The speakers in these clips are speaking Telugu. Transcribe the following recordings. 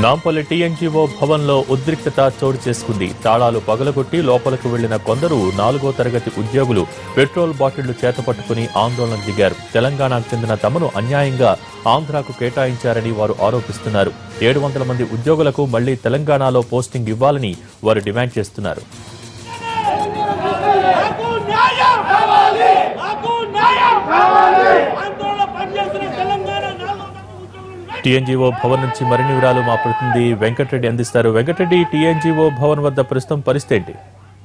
నాంపల్లి టీఎన్జీఓ భవన్లో ఉద్రిక్తత చోటు చేసుకుంది తాళాలు పగలగొట్టి లోపలకు వెళ్లిన కొందరు నాలుగో తరగతి ఉద్యోగులు పెట్రోల్ బాటిళ్లు చేతపట్టుకుని ఆందోళనకు దిగారు తెలంగాణకు చెందిన తమను అన్యాయంగా ఆంధ్రాకు కేటాయించారని వారు ఆరోపిస్తున్నారు ఏడు వందల మంది ఉద్యోగులకు మళ్లీ తెలంగాణలో పోస్టింగ్ ఇవ్వాలని వారు డిమాండ్ చేస్తున్నారు నాకు న్యాయం కావాలి నాకు న్యాయం కావాలి ఆందోళన పనిచేస్తున్న తెలంగాణ నాలుగు వందల ఉద్యోగులను టీఎన్జీఓ భవన్ నుంచి మరిన్ని వివరాలు మా ప్రతినిధి వెంకటరెడ్డి అందిస్తారు వెంకటరెడ్డి టీఎన్జీఓ భవన్ వద్ద ప్రస్తుతం పరిస్థితి ఏంటి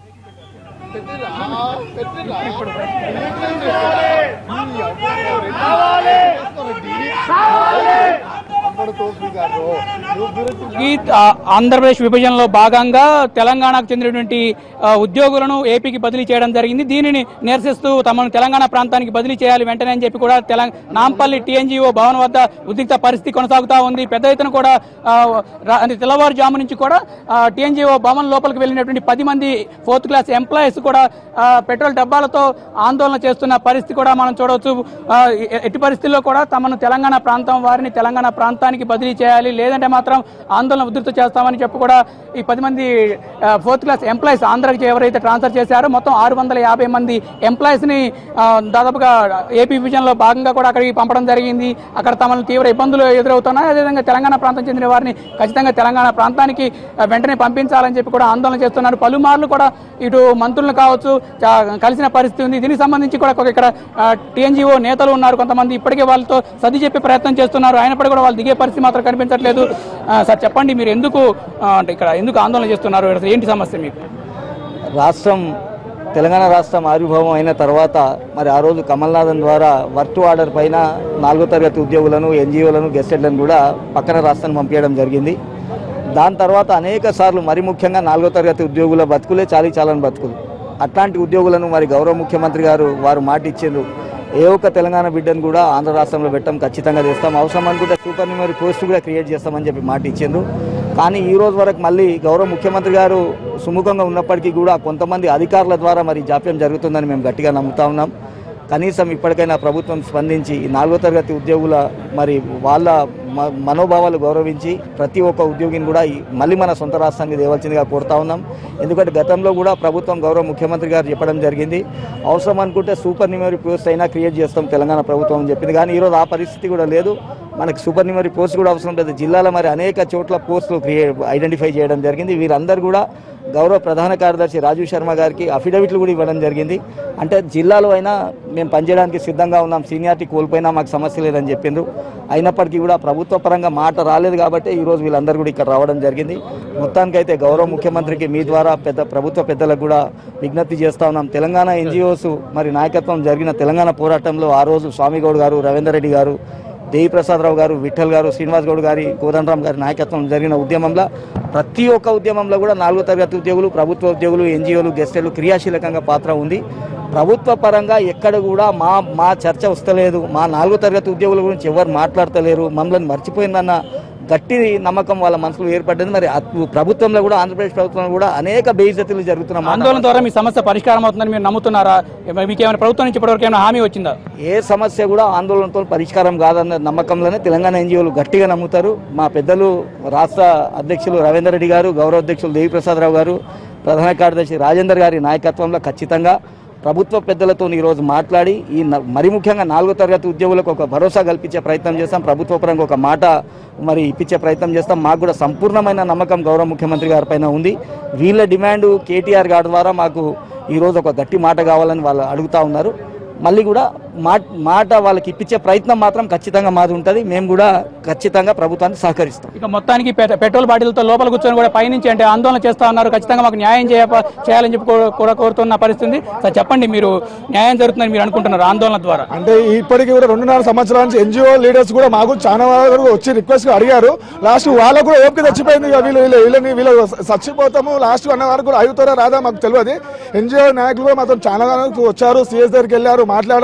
ఈ ఆ, ఆంధ్రప్రదేశ్ విభజనలో భాగంగా తెలంగాణకు చెందినటువంటి ఆ, ఉద్యోగులను ఏపీకి బదిలీ చేయడం జరిగింది దీనిని నిరసిస్తూ తమను తెలంగాణ ప్రాంతానికి బదిలీ చేయాలి వెంటనే అని చెప్పి కూడా తెలంగాణ నాంపల్లి టీఎన్జీఓ భవన్ వద్ద ఉద్రిక్త పరిస్థితి కొనసాగుతా ఉంది పెద్ద ఎత్తున కూడా ఆ, రా- అంటే తెల్లవారుజాము నుంచి కూడా టీఎన్జీఓ భవన్ లోపలికి వెళ్ళినటువంటి పది మంది ఫోర్త్ క్లాస్ ఎంప్లాయీస్ కూడా ఆ, పెట్రోల్ డబ్బాలతో ఆందోళన చేస్తున్న పరిస్థితి కూడా మనం చూడవచ్చు ఆ, ఎ- ఎట్టి పరిస్థితుల్లో కూడా తమను తెలంగాణ ప్రాంతం వారిని తెలంగాణ ప్రాంతానికి బదిలీ చేయాలి లేదంటే మాత్రం ఆందోళన ఉధృత చేస్తామని చెప్పి కూడా ఈ పది మంది ఆ, ఫోర్త్ క్లాస్ ఎంప్లాయీస్ ఆంధ్రాకి ఎవరైతే ట్రాన్స్ఫర్ చేశారో మొత్తం ఆరు వందల యాభై మంది ఎంప్లాయీస్ ని ఆ, దాదాపుగా ఏపీ విభజన్ లో భాగంగా కూడా అక్కడికి పంపడం జరిగింది అక్కడ తమను తీవ్ర ఇబ్బందులు ఎదురవుతున్నాయి అదేవిధంగా తెలంగాణ ప్రాంతం చెందిన వారిని ఖచ్చితంగా తెలంగాణ ప్రాంతానికి ఆ, వెంటనే పంపించాలని చెప్పి కూడా ఆందోళన చేస్తున్నారు పలుమార్లు కూడా ఇటు మంత్రులను కావచ్చు చా- కలిసిన పరిస్థితి ఉంది దీనికి సంబంధించి కూడా ఒక ఇక్కడ టీఎన్జిఓ నేతలు ఉన్నారు కొంతమంది ఇప్పటికే వాళ్ళతో సర్ది చెప్పే ప్రయత్నం చేస్తున్నారు అయినప్పటికీ కూడా వాళ్ళు దిగే పరిస్థితి మాత్రం కనిపించట్లేదు ఆ, సార్ చెప్పండి మీరు ఎందుకు ఆ, అంటే ఇక్కడ ఎందుకు ఆందోళన చేస్తున్నారు అసలు ఏంటి సమస్య మీకు రాష్ట్రం తెలంగాణ రాష్ట్రం ఆవిర్భావం అయిన తర్వాత మరి ఆ రోజు కమల్నాథన్ ద్వారా వర్క్ ఆర్డర్ పైన నాలుగో తరగతి ఉద్యోగులను ఎన్జిఓలను గెస్టెడ్లను కూడా పక్కన రాష్ట్రానికి పంపించడం జరిగింది దాని తర్వాత అనేక సార్లు మరి ముఖ్యంగా నాలుగో తరగతి ఉద్యోగుల బతుకులే చాలీ చాలని బతుకులు అట్లాంటి ఉద్యోగులను మరి గౌరవ ముఖ్యమంత్రి గారు వారు మాట ఇచ్చిండ్రు ఏ ఒక్క తెలంగాణ బిడ్డను కూడా ఆంధ్ర రాష్ట్రంలో పెట్టడం ఖచ్చితంగా చేస్తాం అవసరం అనుకుంటే సూపర్ న్యూమరీ పోస్ట్ కూడా క్రియేట్ చేస్తామని చెప్పి మాట ఇచ్చిండ్రు కానీ ఈ రోజు వరకు మళ్ళీ గౌరవ ముఖ్యమంత్రి గారు సుముఖంగా ఉన్నప్పటికీ కూడా కొంతమంది అధికారుల ద్వారా మరి జాప్యం జరుగుతుందని మేము గట్టిగా నమ్ముతా ఉన్నాం కనీసం ఇప్పటికైనా ప్రభుత్వం స్పందించి ఈ నాలుగో తరగతి ఉద్యోగుల మరి వాళ్ళ మ- మనోభావాలు గౌరవించి ప్రతి ఒక్క ఉద్యోగిని కూడా ఈ- మళ్ళీ మన సొంత రాష్ట్రానికి తేవాల్సిందిగా కోరుతా ఉన్నాం ఎందుకంటే గతంలో కూడా ప్రభుత్వం గౌరవ ముఖ్యమంత్రి గారు చెప్పడం జరిగింది అవసరం అనుకుంటే సూపర్ న్యూమరీ పోస్ట్ అయినా క్రియేట్ చేస్తాం తెలంగాణ ప్రభుత్వం అని చెప్పింది కానీ ఈరోజు ఆ పరిస్థితి కూడా లేదు మనకి సూపర్ న్యూమరీ పోస్ట్ కూడా అవసరం లేదు జిల్లాలో మరి అనేక చోట్ల పోస్టులు క్రియేట్ ఐడెంటిఫై చేయడం జరిగింది వీరందరూ కూడా గౌరవ ప్రధాన కార్యదర్శి రాజీవ్ శర్మ గారికి అఫిడవిట్లు కూడా ఇవ్వడం జరిగింది అంటే జిల్లాలో అయినా మేము పనిచేయడానికి సిద్ధంగా ఉన్నాం సీనియారిటీ కోల్పోయినా మాకు సమస్య లేదని చెప్పిండ్రు అయినప్పటికీ కూడా ప్రభుత్వ పరంగా మాట రాలేదు కాబట్టి ఈరోజు వీళ్ళందరూ కూడా ఇక్కడ రావడం జరిగింది మొత్తానికైతే గౌరవ ముఖ్యమంత్రికి మీ ద్వారా పెద్ద ప్రభుత్వ పెద్దలకు కూడా విజ్ఞప్తి చేస్తా ఉన్నాం తెలంగాణ ఎన్జిఓస్ మరి నాయకత్వం జరిగిన తెలంగాణ పోరాటంలో ఆ రోజు స్వామిగౌడ్ గారు రవీందర్ రెడ్డి గారు దేవి ప్రసాదరావు గారు విఠల్ గారు శ్రీనివాస్ గౌడ్ గారి కోదండరామ్ గారి నాయకత్వం జరిగిన ఉద్యమంలో ప్రతి ఒక్క ఉద్యమంలో కూడా నాలుగో తరగతి ఉద్యోగులు ప్రభుత్వ ఉద్యోగులు ఎన్జిఓలు గెస్టర్లు క్రియాశీలకంగా పాత్ర ఉంది ప్రభుత్వ పరంగా ఎక్కడ కూడా మా మా చర్చ వస్తలేదు మా నాలుగో తరగతి ఉద్యోగుల గురించి ఎవరు మాట్లాడతలేరు మమ్మల్ని మర్చిపోయిందన్న గట్టి నమ్మకం వాళ్ళ మనసులో ఏర్పడ్డది మరి అటు ప్రభుత్వంలో కూడా ఆంధ్రప్రదేశ్ ప్రభుత్వంలో కూడా అనేక బేయిజతులు జరుగుతున్న మాట ఆందోళన ద్వారా మీ సమస్య పరిష్కారం అవుతుందని మీరు నమ్ముతున్నారా మీకు ఏమైనా ప్రభుత్వం నుంచి ఇప్పటివరకు ఏమైనా హామీ వచ్చిందా ఏ సమస్య కూడా ఆందోళనతో పరిష్కారం కాదన్న నమ్మకంలోనే తెలంగాణ ఎన్జిఓలు గట్టిగా నమ్ముతారు మా పెద్దలు రాష్ట్ర అధ్యక్షులు రవీందర్ రెడ్డి గారు గౌరవ అధ్యక్షులు దేవిప్రసాదరావు గారు ప్రధాన కార్యదర్శి రాజేందర్ గారి నాయకత్వంలో ఖచ్చితంగా ప్రభుత్వ పెద్దలతో ఈరోజు మాట్లాడి ఈ న- మరి ముఖ్యంగా నాలుగో తరగతి ఉద్యోగులకు ఒక భరోసా కల్పించే ప్రయత్నం చేస్తాం ప్రభుత్వ పరంగా ఒక మాట మరి ఇప్పించే ప్రయత్నం చేస్తాం మాకు కూడా సంపూర్ణమైన నమ్మకం గౌరవ ముఖ్యమంత్రి గారి పైన ఉంది వీళ్ళ డిమాండ్ కేటీఆర్ గారి ద్వారా మాకు ఈరోజు ఒక గట్టి మాట కావాలని వాళ్ళు అడుగుతా ఉన్నారు మళ్ళీ కూడా మాట మాట వాళ్ళకి ఇప్పించే ప్రయత్నం మాత్రం ఖచ్చితంగా మాది ఉంటుంది మేము కూడా ఖచ్చితంగా ప్రభుత్వానికి సహకరిస్తాం ఇక మొత్తానికి పె- పెట్రోల్ బాటిల్తో లోపల కూర్చొని కూడా పైనుంచి అంటే ఆందోళన చేస్తా ఉన్నారు ఖచ్చితంగా మాకు న్యాయం చేయ చేయాలని చెప్పి కో- కూడా కోరుతున్న పరిస్థితి ఉంది సార్ చెప్పండి మీరు న్యాయం జరుగుతుందని మీరు అనుకుంటున్నారు ఆందోళన ద్వారా అంటే ఇప్పటికి కూడా రెండున్నర సంవత్సరాల నుంచి ఎన్జిఓ లీడర్స్ కూడా మాకు చాలా వరకు వచ్చి రిక్వెస్ట్ అడిగారు లాస్ట్ వాళ్ళకు కూడా ఓపిక చచ్చిపోయింది ఇక వీళ్ళు వీళ్ళు వీళ్ళని వీళ్ళు చచ్చిపోతాము లాస్ట్ అన్న వరకు కూడా అవుతారా రాదా మాకు తెలియదు ఎన్జిఓ నాయకులు కూడా మాత్రం చాలా వరకు వచ్చారు సిఎస్ దగ్గరికి వెళ్ళారు మాట్లాడారు వాళ్ళు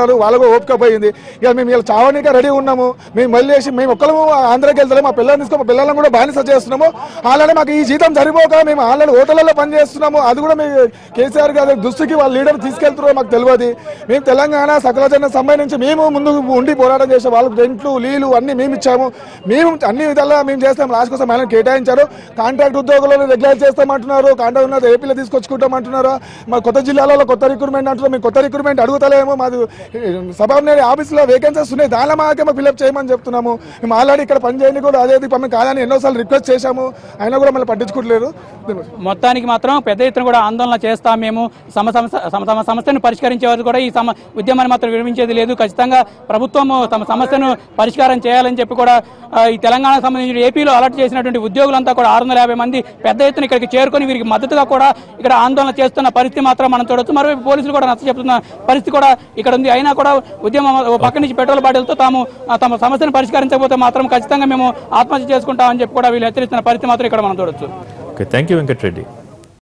కూడా ఓపిక పోయింది ఇక మేము ఇలా చావనీకే రెడీ ఉన్నాము మేము మళ్ళీ వేసి మేము ఒక్కరు ఆంధ్రాకి వెళ్తాము మా పిల్లల్ని తీసుకొని మా పిల్లలను కూడా బానిస చేస్తున్నాము ఆల్రెడీ మాకు ఈ జీతం సరిపోక మేము ఆల్రెడీ హోటళ్ళలో పని చేస్తున్నాము అది కూడా మీ కేసీఆర్ గారి దృష్టికి వాళ్ళ లీడర్ తీసుకెళ్తున్నారో మాకు తెలియదు మేము తెలంగాణ సకల జన సమ్మె నుంచి మేము ముందు ఉండి పోరాటం చేసాం వాళ్ళకి రెంట్లు లీలు అన్ని మేము ఇచ్చాము మేము అన్ని విధాలా మేము చేస్తాం లాస్ట్ కోసం ఆయన కేటాయించారు కాంట్రాక్ట్ ఉద్యోగులను రెగ్యులర్ చేస్తామంటున్నారు కాంట్రాక్ట్ ఉన్నది ఏపీలో తీసుకొచ్చుకుంటామంటున్నారు మా కొత్త జిల్లాలలో కొత్త రిక్రూట్మెంట్ అంటున్నారు మేము కొత్త రిక్రూట్మెంట్ అడుగుతలేమో మాది సబార్డినేట్ ఆఫీస్లో వేకెన్సీస్ ఉన్నాయి దానిలో మాకే మాకు ఫిల్అప్ చేయమని చెప్తున్నాము మేము ఆల్రెడీ ఇక్కడ పని చేయని కూడా అదే పని కాదని ఎన్నోసార్లు రిక్వెస్ట్ చేశాము అయినా కూడా మళ్ళీ పట్టించుకోవట్లేదు మొత్తానికి మాత్రం పెద్ద ఎత్తున కూడా ఆందోళన చేస్తాం మేము సమ సమస్య సమ- తమ సమస్యను పరిష్కరించే వరకు కూడా ఈ సమ ఉద్యమాన్ని మాత్రం విరమించేది లేదు ఖచ్చితంగా ప్రభుత్వం తమ సమస్యను పరిష్కారం చేయాలని చెప్పి కూడా ఆ, ఈ తెలంగాణకు సంబంధించిన ఏపీలో అలర్ట్ చేసినటువంటి ఉద్యోగులంతా కూడా ఆరు వందల యాభై మంది పెద్ద ఎత్తున ఇక్కడికి చేరుకొని వీరికి మద్దతుగా కూడా ఇక్కడ ఆందోళన చేస్తున్న పరిస్థితి మాత్రం మనం చూడొచ్చు మరోవైపు పోలీసులు కూడా నచ్చ చెప్తున్న పరిస్థితి కూడా ఇక్కడ ఉంది అయినా కూడా ఉద్యమం ఓ పక్క నుంచి పెట్రోల్ బాటిల్తో తాము ఆ, తమ సమస్యను పరిష్కరించకపోతే మాత్రం ఖచ్చితంగా మేము ఆత్మహత్య చేసుకుంటామని చెప్పి కూడా వీళ్ళు హెచ్చరిస్తున్న పరిస్థితి మాత్రం ఇక్కడ మనం చూడొచ్చు ఓకే థ్యాంక్ యూ వెంకటరెడ్డి